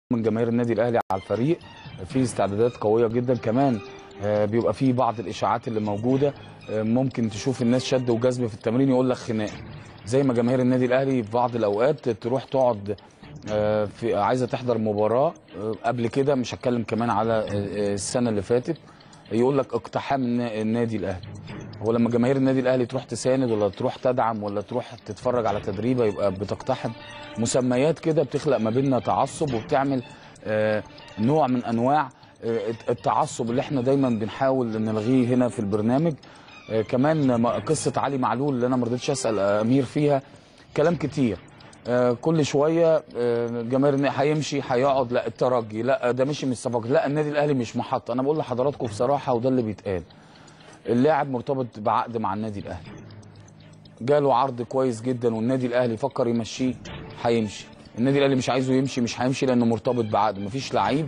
من جماهير النادي الاهلي على الفريق في استعدادات قويه جدا كمان آه، بيبقى في بعض الاشاعات اللي موجوده آه، ممكن تشوف الناس شد وجذب في التمرين يقول لك خناق زي ما جماهير النادي الاهلي في بعض الاوقات تروح تقعد آه، في عايزه تحضر مباراه آه، قبل كده مش هتكلم كمان على آه، آه، السنه اللي فاتت يقول لك اقتحام النا- النادي الاهلي هو لما جماهير النادي الاهلي تروح تساند ولا تروح تدعم ولا تروح تتفرج على تدريبه يبقى بتقتحم مسميات كده بتخلق ما بيننا تعصب وبتعمل آه، نوع من انواع آه، التعصب اللي احنا دايما بنحاول نلغيه هنا في البرنامج آه، كمان م- قصه علي معلول اللي انا ما رضيتش اسال امير فيها كلام كتير آه، كل شويه آه، جماهير النادي هيمشي هيقعد لا الترجي لا ده مشي من الصفقات لا النادي الاهلي مش محط انا بقول لحضراتكم بصراحه وده اللي بيتقال اللاعب مرتبط بعقد مع النادي الاهلي جاله عرض كويس جدا والنادي الاهلي فكر يمشيه هيمشي النادي الاهلي مش عايزه يمشي مش هيمشي لانه مرتبط بعقد مفيش لعيب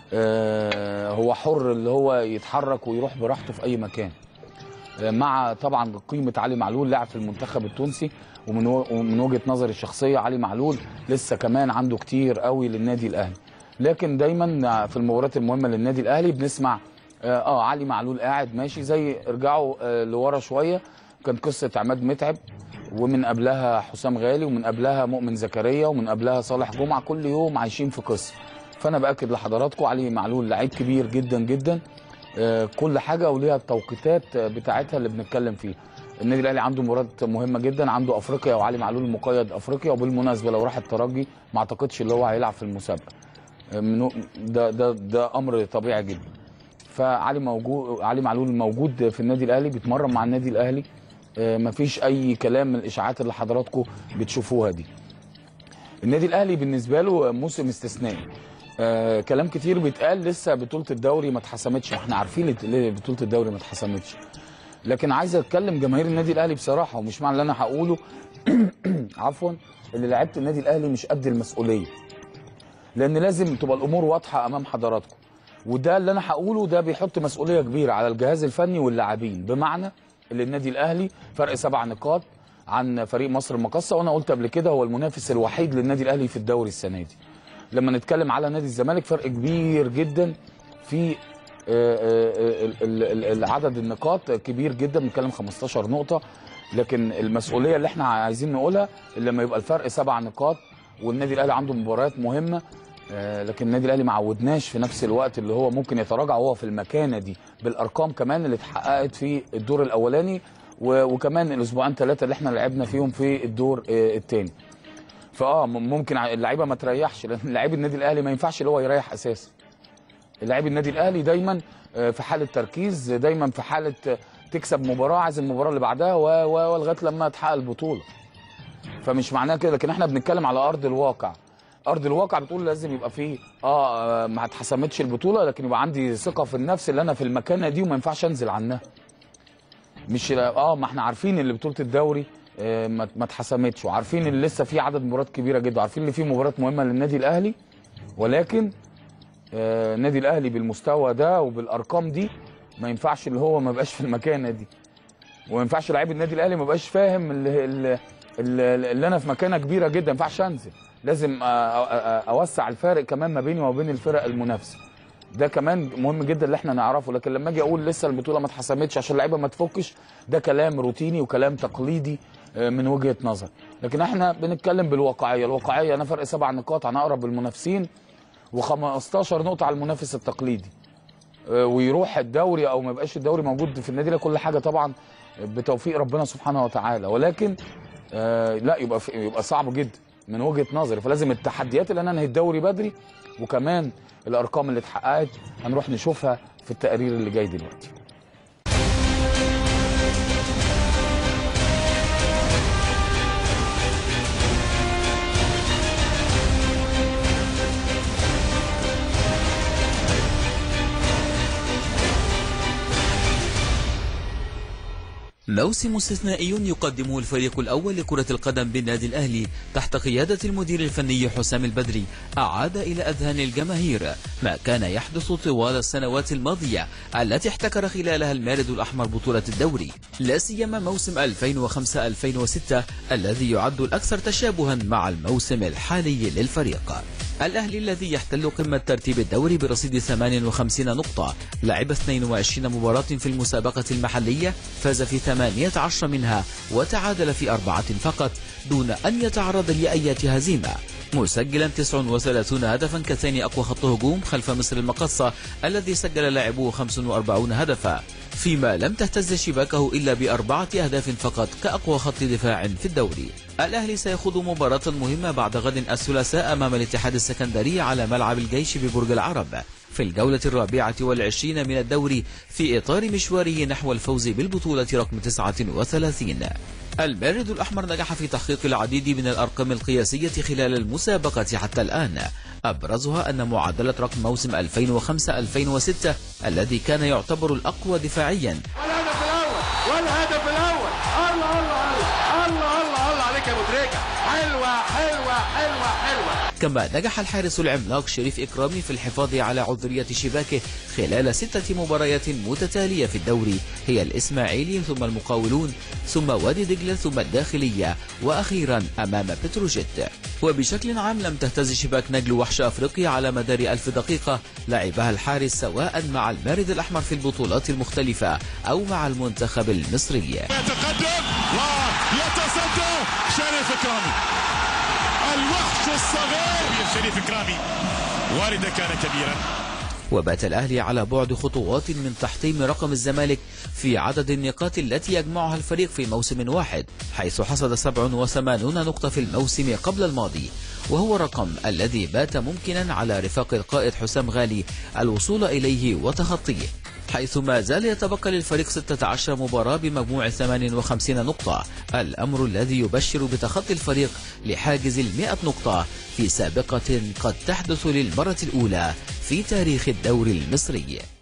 آه، هو حر اللي هو يتحرك ويروح براحته في اي مكان آه، مع طبعا قيمه علي معلول لاعب في المنتخب التونسي ومن و- ومن وجهه نظري الشخصيه علي معلول لسه كمان عنده كتير قوي للنادي الاهلي لكن دايما في المباريات المهمه للنادي الاهلي بنسمع اه, آه علي معلول قاعد ماشي زي ارجعوا آه لورا شويه كان قصه عماد متعب ومن قبلها حسام غالي ومن قبلها مؤمن زكريا ومن قبلها صالح جمعه كل يوم عايشين في قصه فانا باكد لحضراتكم علي معلول لعيب كبير جدا جدا آه، كل حاجه وليها التوقيتات آه، بتاعتها اللي بنتكلم فيها النادي الاهلي عنده مباراه مهمه جدا عنده افريقيا وعلي معلول مقيد افريقيا وبالمناسبه لو راح الترجي ما اعتقدش اللي هو هيلعب في المسابقه آه، من- ده ده ده امر طبيعي جدا فعلي موجود علي معلول موجود في النادي الاهلي بيتمرن مع النادي الاهلي آه، مفيش اي كلام من الاشاعات اللي حضراتكم بتشوفوها دي النادي الاهلي بالنسبه له موسم استثنائي آه كلام كتير بيتقال لسه بطوله الدوري ما اتحسمتش احنا عارفين ليه- ليه بطوله الدوري ما اتحسمتش لكن عايز اتكلم جماهير النادي الاهلي بصراحه ومش معنى اللي انا هقوله عفوا اللي لعيبه النادي الاهلي مش قد المسؤوليه لان لازم تبقى الامور واضحه امام حضراتكم وده اللي انا هقوله ده بيحط مسؤوليه كبيره على الجهاز الفني واللاعبين بمعنى اللي النادي الاهلي فرق سبع نقاط عن فريق مصر المقاصه وانا قلت قبل كده هو المنافس الوحيد للنادي الاهلي في الدوري السنه دي لما نتكلم على نادي الزمالك فرق كبير جدا في آه، آه، ال- ال- ال- عدد النقاط كبير جدا بنتكلم 15 نقطه لكن المسؤوليه اللي احنا عايزين نقولها اللي لما يبقى الفرق سبع نقاط والنادي الاهلي عنده مباريات مهمه آه، لكن النادي الاهلي ما عودناش في نفس الوقت اللي هو ممكن يتراجع وهو في المكانه دي بالارقام كمان اللي اتحققت في الدور الاولاني و- وكمان الاسبوعين ثلاثه اللي احنا لعبنا فيهم في الدور الثاني فاه م- ممكن ع- اللعيبه ما تريحش لان لعيب النادي الاهلي ما ينفعش اللي هو يريح اساسا لعيب النادي الاهلي دايما آه، في حاله تركيز دايما في حاله آه، تكسب مباراه عايز المباراه اللي بعدها و- و- ولغايه لما تحقق البطوله فمش معناه كده لكن احنا بنتكلم على ارض الواقع ارض الواقع بتقول لازم يبقى فيه اه آه، ما اتحسمتش البطوله لكن يبقى عندي ثقه في النفس اللي انا في المكانه دي وما ينفعش انزل عنها مش اه ما احنا عارفين ان بطوله الدوري آه، ما ما اتحسمتش وعارفين ان لسه في عدد مباريات كبيره جدا وعارفين ان في مباريات مهمه للنادي الاهلي ولكن آه، النادي الاهلي بالمستوى ده وبالارقام دي ما ينفعش اللي هو ما يبقاش في المكانه دي وما ينفعش لعيب النادي الاهلي ما يبقاش فاهم اللي, اللي, اللي, اللي انا في مكانه كبيره جدا ما ينفعش انزل لازم آه، آه، آه، اوسع الفارق كمان ما بيني وما بين الفرق المنافسه ده كمان مهم جدا اللي احنا نعرفه لكن لما اجي اقول لسه البطوله ما اتحسمتش عشان اللعيبه ما تفكش ده كلام روتيني وكلام تقليدي آه، من وجهه نظر لكن احنا بنتكلم بالواقعيه الواقعيه انا فرق سبع نقاط عن اقرب المنافسين و15 نقطه على المنافس التقليدي آه، ويروح الدوري او ما يبقاش الدوري موجود في النادي ده كل حاجه طبعا بتوفيق ربنا سبحانه وتعالى ولكن آه لا يبقى في يبقى صعب جدا من وجهه نظري فلازم التحديات اللي انا انهي الدوري بدري وكمان الارقام اللي اتحققت هنروح نشوفها في التقرير اللي جاي دلوقتي موسم استثنائي يقدمه الفريق الأول لكرة القدم بالنادي الأهلي تحت قيادة المدير الفني حسام البدري أعاد إلى أذهان الجماهير ما كان يحدث طوال السنوات الماضية التي احتكر خلالها المارد الأحمر بطولة الدوري لا سيما موسم 2005-2006 الذي يعد الأكثر تشابها مع الموسم الحالي للفريق الأهلي الذي يحتل قمة ترتيب الدوري برصيد 58 نقطة لعب 22 مباراة في المسابقة المحلية فاز في 18 منها وتعادل في أربعة فقط دون أن يتعرض لأي هزيمة مسجلا 39 هدفا كثاني أقوى خط هجوم خلف مصر المقصة الذي سجل لاعبوه 45 هدفا فيما لم تهتز شباكه إلا بأربعة أهداف فقط كأقوى خط دفاع في الدوري الأهلي سيخوض مباراة مهمة بعد غد الثلاثاء أمام الاتحاد السكندري على ملعب الجيش ببرج العرب في الجولة الرابعة والعشرين من الدوري في إطار مشواره نحو الفوز بالبطولة رقم 39 المارد الأحمر نجح في تحقيق العديد من الأرقام القياسية خلال المسابقة حتى الآن أبرزها أن معادلة رقم موسم 2005-2006 الذي كان يعتبر الأقوى دفاعيا والهدف الاول والهدف الاول الله الله الله الله الله الله عليك يا ابو تريكه حلوه حلوه حلوه حلوه كما نجح الحارس العملاق شريف إكرامي في الحفاظ على عذرية شباكه خلال ستة مباريات متتالية في الدوري هي الإسماعيلي ثم المقاولون ثم وادي دجلة ثم الداخلية وأخيرا أمام بتروجيت وبشكل عام لم تهتز شباك نجل وحش أفريقيا على مدار ألف دقيقة لعبها الحارس سواء مع المارد الأحمر في البطولات المختلفة أو مع المنتخب المصري يتقدم ويتصدى شريف اكرامي الوحش الصغير شريف اكرامي والده كان كبيرا وبات الأهلي على بعد خطوات من تحطيم رقم الزمالك في عدد النقاط التي يجمعها الفريق في موسم واحد حيث حصد 87 نقطة في الموسم قبل الماضي وهو رقم الذي بات ممكنا على رفاق القائد حسام غالي الوصول إليه وتخطيه حيث ما زال يتبقى للفريق 16 مباراة بمجموع 58 نقطة الأمر الذي يبشر بتخطي الفريق لحاجز المئة نقطة في سابقة قد تحدث للمرة الأولى في تاريخ الدوري المصري